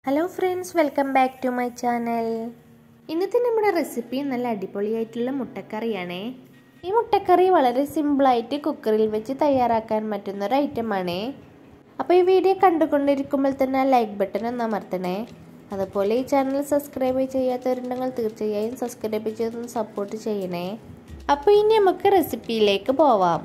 hello friends welcome back to my channel ഇന്നത്തെ നമ്മുടെ recipe നല്ല അടിപൊളിയായിട്ടുള്ള മുട്ടക്കറിയാണേ ഈ മുട്ടക്കറി വളരെ സിമ്പിളായിട്ട് കുക്കറിൽ വെച്ച് തയ്യാറാക്കാൻ പറ്റുന്ന ഒരു ഐറ്റമാണേ അപ്പോൾ ഈ വീഡിയോ കണ്ടുകൊണ്ടിരിക്കുമ്പോൾ തന്നെ ലൈക്ക് ബട്ടൺ ഒന്ന് അമർത്തണേ അതുപോലെ ഈ ചാനൽ സബ്സ്ക്രൈബ് ചെയ്യാത്തവരുണ്ടെങ്കിൽ തീർച്ചയായും സബ്സ്ക്രൈബ് ചെയ്തൊന്ന് സപ്പോർട്ട് ചെയ്യണേ അപ്പോൾ ഇനി നമുക്ക് റെസിപ്പിയിലേക്ക് പോവാം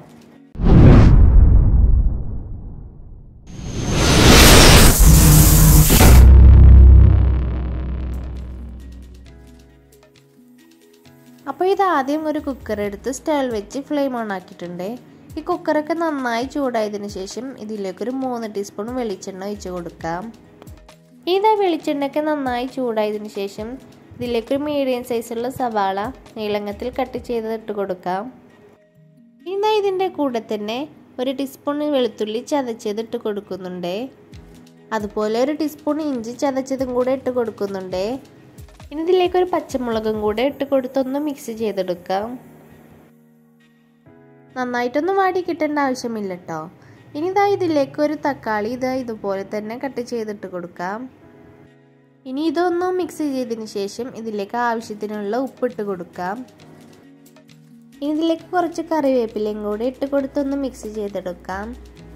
അപ്പോൾ ഇത് ആദ്യം ഒരു കുക്കർ എടുത്ത് സ്റ്റൈൽ വെച്ച് ഫ്ലെയിം ഓൺ ആക്കിയിട്ടുണ്ട് ഈ കുക്കറൊക്കെ നന്നായി ചൂടായതിനു ശേഷം ഇതിലേക്കൊരു മൂന്ന് ടീസ്പൂൺ വെളിച്ചെണ്ണ ഒഴിച്ച് കൊടുക്കാം ഇതാ വെളിച്ചെണ്ണയൊക്കെ നന്നായി ചൂടായതിനു ശേഷം ഇതിലേക്കൊരു മീഡിയം സൈസുള്ള സവാള നീളങ്ങത്തിൽ കട്ട് ചെയ്തിട്ട് കൊടുക്കാം ഇതാ ഇതിൻ്റെ കൂടെ തന്നെ ഒരു ടീസ്പൂൺ വെളുത്തുള്ളി ചതച്ചതിട്ട് കൊടുക്കുന്നുണ്ട് അതുപോലെ ഒരു ടീസ്പൂൺ ഇഞ്ചി ചതച്ചതും കൂടെ ഇട്ട് കൊടുക്കുന്നുണ്ട് ഇനി ഇതിലേക്ക് ഒരു പച്ചമുളകും കൂടെ ഇട്ട് കൊടുത്തൊന്ന് മിക്സ് ചെയ്തെടുക്കാം നന്നായിട്ടൊന്നും വാടി കിട്ടേണ്ട ആവശ്യമില്ല കേട്ടോ ഇനി ഇതാ ഇതിലേക്ക് ഒരു തക്കാളി ഇതാ ഇതുപോലെ തന്നെ കട്ട് ചെയ്തിട്ട് കൊടുക്കാം ഇനി ഇതൊന്നും മിക്സ് ചെയ്തതിന് ശേഷം ഇതിലേക്ക് ആവശ്യത്തിനുള്ള ഉപ്പിട്ട് കൊടുക്കാം ഇനി ഇതിലേക്ക് കുറച്ച് കറിവേപ്പിലയും കൂടി ഇട്ട് കൊടുത്തൊന്ന് മിക്സ് ചെയ്തെടുക്കാം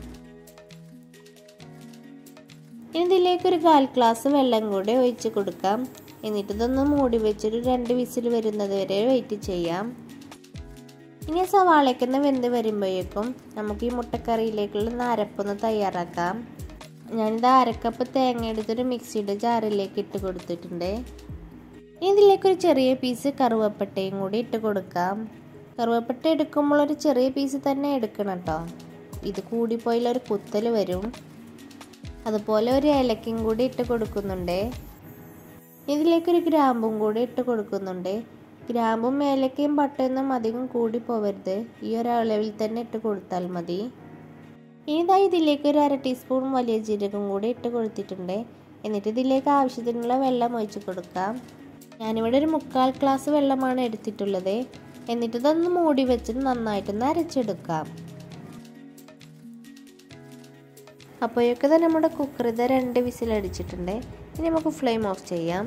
ഇനി ഇതിലേക്ക് ഒരു കാൽ ഗ്ലാസ് വെള്ളം കൂടെ ഒഴിച്ച് കൊടുക്കാം എന്നിട്ട് ഇതൊന്ന് മൂടി വെച്ചൊരു രണ്ട് വിസിൽ വരുന്നത് വരെ വെയിറ്റ് ചെയ്യാം ഇനി സവാളയ്ക്കൊന്ന് വെന്ത് വരുമ്പോഴേക്കും നമുക്ക് ഈ മുട്ടക്കറിയിലേക്കുള്ള നാരപ്പൊന്ന് തയ്യാറാക്കാം ഞാനിത് അരക്കപ്പ് തേങ്ങ എടുത്തൊരു മിക്സിയുടെ ജാറിലേക്ക് ഇട്ട് കൊടുത്തിട്ടുണ്ട് ഇനി ഇതിലേക്കൊരു ചെറിയ പീസ് കറുവപ്പട്ടയും കൂടി ഇട്ട് കൊടുക്കാം കറുവപ്പട്ട എടുക്കുമ്പോൾ ഒരു ചെറിയ പീസ് തന്നെ എടുക്കണം കേട്ടോ ഇത് കൂടിപ്പോയാൽ ഒരു കുത്തൽ വരും അതുപോലെ ഒരു ഏലക്കയും കൂടി ഇട്ട് കൊടുക്കുന്നുണ്ട് ഇതിലേക്കൊരു ഗ്രാമ്പും കൂടി ഇട്ട് കൊടുക്കുന്നുണ്ട് ഗ്രാമ്പും ഏലക്കയും പട്ടയൊന്നും അധികം കൂടി പോവരുത് ഈ ഒരു അളവിൽ തന്നെ ഇട്ട് കൊടുത്താൽ മതി ഇനിതാ ഇതിലേക്ക് ഒരു അര ടീസ്പൂൺ വലിയ ജീരകം കൂടി ഇട്ട് കൊടുത്തിട്ടുണ്ട് എന്നിട്ട് ഇതിലേക്ക് ആവശ്യത്തിനുള്ള വെള്ളം ഒഴിച്ച് കൊടുക്കാം ഞാനിവിടെ ഒരു മുക്കാൽ ഗ്ലാസ് വെള്ളമാണ് എടുത്തിട്ടുള്ളത് എന്നിട്ട് ഇതൊന്ന് മൂടി വെച്ചിട്ട് നന്നായിട്ടൊന്ന് അരച്ചെടുക്കാം അപ്പോഴൊക്കെ തന്നെ നമ്മുടെ കുക്കർ ഇത് രണ്ട് വിസിലടിച്ചിട്ടുണ്ട് ഇനി നമുക്ക് ഫ്ലെയിം ഓഫ് ചെയ്യാം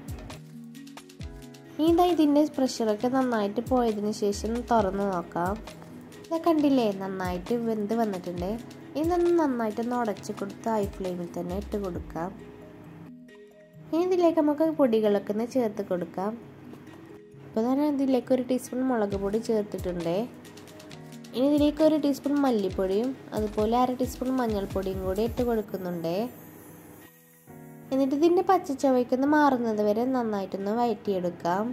ഇതാ ഇതിൻ്റെ പ്രഷറൊക്കെ നന്നായിട്ട് പോയതിന് ശേഷം തുറന്ന് നോക്കാം ഇത് കണ്ടില്ലേ നന്നായിട്ട് വെന്ത് വന്നിട്ടുണ്ട് ഇതൊന്ന് നന്നായിട്ടൊന്ന് ഉടച്ച് കൊടുത്ത് ഹൈ ഫ്ലെയിമിൽ തന്നെ ഇട്ട് കൊടുക്കാം ഇനി ഇതിലേക്ക് നമുക്ക് പൊടികളൊക്കെ ഒന്ന് ചേർത്ത് കൊടുക്കാം ഇപ്പോൾ തന്നെ ഇതിലേക്ക് ഒരു ടീസ്പൂൺ മുളക് പൊടി ചേർത്തിട്ടുണ്ട് ഇനി ഇതിലേക്ക് ഒരു ടീസ്പൂൺ മല്ലിപ്പൊടിയും അതുപോലെ അര ടീസ്പൂൺ മഞ്ഞൾപ്പൊടിയും കൂടി ഇട്ട് കൊടുക്കുന്നുണ്ട് എന്നിട്ട് ഇതിൻ്റെ പച്ചച്ചവയ്ക്കൊന്ന് മാറുന്നത് വരെ നന്നായിട്ടൊന്ന് വഴറ്റിയെടുക്കാം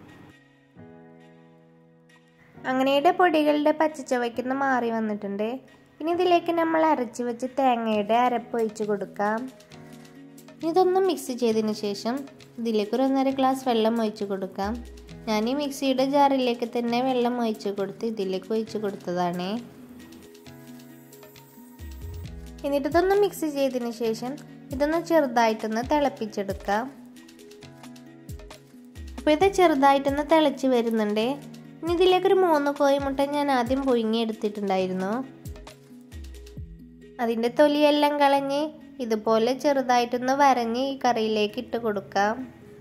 അങ്ങനെയുടെ പൊടികളുടെ പച്ചച്ചവയ്ക്കൊന്ന് മാറി വന്നിട്ടുണ്ട് ഇനി ഇതിലേക്ക് നമ്മൾ അരച്ച് വെച്ച് തേങ്ങയുടെ അരപ്പ് ഒഴിച്ച് കൊടുക്കാം ഇതൊന്ന് മിക്സ് ചെയ്തതിന് ശേഷം ഇതിലേക്ക് ഒരു ഒന്നര ഗ്ലാസ് വെള്ളം ഒഴിച്ച് കൊടുക്കാം ഞാൻ ഈ മിക്സിയുടെ ജാറിലേക്ക് തന്നെ വെള്ളം ഒഴിച്ച് കൊടുത്ത് ഇതിലേക്ക് ഒഴിച്ച് കൊടുത്തതാണ് എന്നിട്ട് ഇതൊന്ന് മിക്സ് ചെയ്തതിന് ശേഷം ഇതൊന്ന് ചെറുതായിട്ടൊന്ന് തിളപ്പിച്ചെടുക്കാം അപ്പോൾ ഇത് ചെറുതായിട്ടൊന്ന് തിളച്ച് വരുന്നുണ്ട് ഇനി ഇതിലേക്കൊരു മൂന്ന് കോഴിമുട്ട ഞാൻ ആദ്യം പുഴുങ്ങി എടുത്തിട്ടുണ്ടായിരുന്നു അതിൻ്റെ തൊലിയെല്ലാം കളഞ്ഞ് ഇതുപോലെ ചെറുതായിട്ടൊന്ന് വരഞ്ഞ് ഈ കറിയിലേക്ക് ഇട്ട് കൊടുക്കാം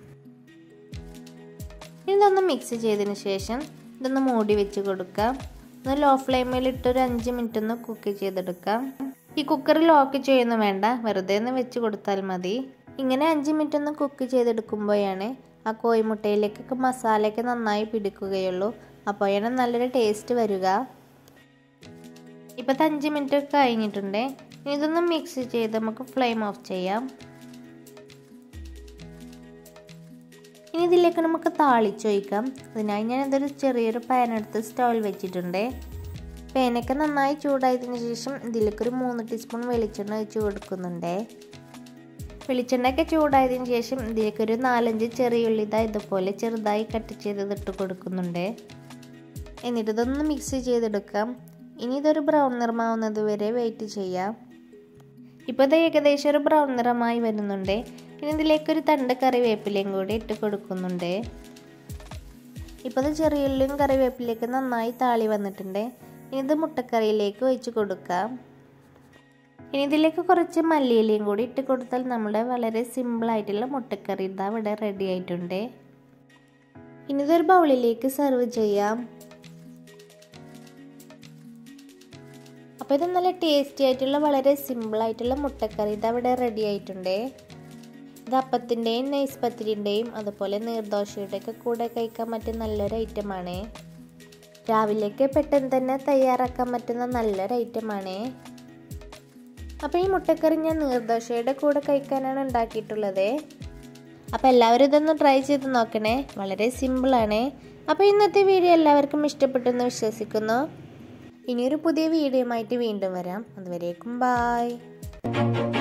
ഇതൊന്ന് മിക്സ് ചെയ്തതിന് ശേഷം ഇതൊന്ന് മൂടി വെച്ച് കൊടുക്കാം ഒന്ന് ലോ ഫ്ലെയിമിൽ ഇട്ട് ഒരു അഞ്ച് മിനിറ്റ് ഒന്ന് കുക്ക് ചെയ്തെടുക്കാം ഈ കുക്കർ ലോക്ക് ചെയ്യുന്നു വേണ്ട വെറുതെ ഒന്ന് വെച്ച് കൊടുത്താൽ മതി ഇങ്ങനെ അഞ്ച് മിനിറ്റ് ഒന്ന് കുക്ക് ചെയ്തെടുക്കുമ്പോഴാണ് ആ കോഴിമുട്ടയിലേക്കൊക്കെ മസാലയൊക്കെ നന്നായി പിടിക്കുകയുള്ളൂ അപ്പോഴാണ് നല്ലൊരു ടേസ്റ്റ് വരിക ഇപ്പോഴത്തെ അഞ്ച് മിനിറ്റ് ഒക്കെ കഴിഞ്ഞിട്ടുണ്ട് ഇതൊന്ന് മിക്സ് ചെയ്ത് നമുക്ക് ഫ്ലെയിം ഓഫ് ചെയ്യാം ഇനി ഇതിലേക്ക് നമുക്ക് താളിച്ചൊഴിക്കാം അതിനായി ഞാൻ ഇതൊരു ചെറിയൊരു പാൻ എടുത്ത് സ്റ്റൗവിൽ വെച്ചിട്ടുണ്ട് പാനൊക്കെ നന്നായി ചൂടായതിനു ശേഷം ഇതിലേക്കൊരു മൂന്ന് ടീസ്പൂൺ വെളിച്ചെണ്ണ ഒഴിച്ച് കൊടുക്കുന്നുണ്ട് വെളിച്ചെണ്ണയൊക്കെ ചൂടായതിനു ശേഷം ഇതിലേക്കൊരു നാലഞ്ച് ചെറിയ ഉള്ളി ഇതാ ഇതുപോലെ ചെറുതായി കട്ട് ചെയ്തിട്ട് കൊടുക്കുന്നുണ്ട് എന്നിട്ട് ഇതൊന്ന് മിക്സ് ചെയ്തെടുക്കാം ഇനി ഇതൊരു ബ്രൗൺ നിറമാവുന്നത് വരെ വെയിറ്റ് ചെയ്യാം ഇപ്പോൾ ഇത് ഏകദേശം ഒരു ബ്രൗൺ നിറമായി വരുന്നുണ്ട് ഇനി ഇതിലേക്കൊരു തണ്ട് കറിവേപ്പിലയും കൂടി ഇട്ട് കൊടുക്കുന്നുണ്ട് ഇപ്പോൾ ഇത് ചെറിയുള്ളിയും കറിവേപ്പിലേക്ക് നന്നായി താളി വന്നിട്ടുണ്ട് ഇനി ഇത് മുട്ടക്കറിയിലേക്ക് ഒഴിച്ച് കൊടുക്കാം ഇനി ഇതിലേക്ക് കുറച്ച് മല്ലിയിലയും കൂടി ഇട്ട് കൊടുത്താൽ നമ്മുടെ വളരെ സിമ്പിളായിട്ടുള്ള മുട്ടക്കറി ഇതാ ഇവിടെ റെഡി ആയിട്ടുണ്ട് ഇനി ഇതൊരു ബൗളിലേക്ക് സെർവ് ചെയ്യാം അപ്പോൾ ഇത് നല്ല ടേസ്റ്റി ആയിട്ടുള്ള വളരെ സിമ്പിളായിട്ടുള്ള മുട്ടക്കറി ഇത് അവിടെ റെഡി ആയിട്ടുണ്ട് ഇത് അപ്പത്തിൻ്റെയും നൈസ് പത്തിരിൻ്റെയും അതുപോലെ നീർദോശയുടെയൊക്കെ കൂടെ കഴിക്കാൻ പറ്റിയ നല്ലൊരു ഐറ്റമാണ് രാവിലേക്ക് പെട്ടെന്ന് തന്നെ തയ്യാറാക്കാൻ പറ്റുന്ന നല്ലൊരു ഐറ്റമാണ് അപ്പോൾ ഈ മുട്ടക്കറി ഞാൻ നീർദോശയുടെ കൂടെ കഴിക്കാനാണ് ഉണ്ടാക്കിയിട്ടുള്ളത് അപ്പോൾ എല്ലാവരും ഇതൊന്ന് ട്രൈ ചെയ്ത് നോക്കണേ വളരെ സിമ്പിളാണ് അപ്പോൾ ഇന്നത്തെ വീഡിയോ എല്ലാവർക്കും ഇഷ്ടപ്പെട്ടെന്ന് വിശ്വസിക്കുന്നു ഇനിയൊരു പുതിയ വീഡിയോയുമായിട്ട് വീണ്ടും വരാം അതുവരേക്കും ബായ്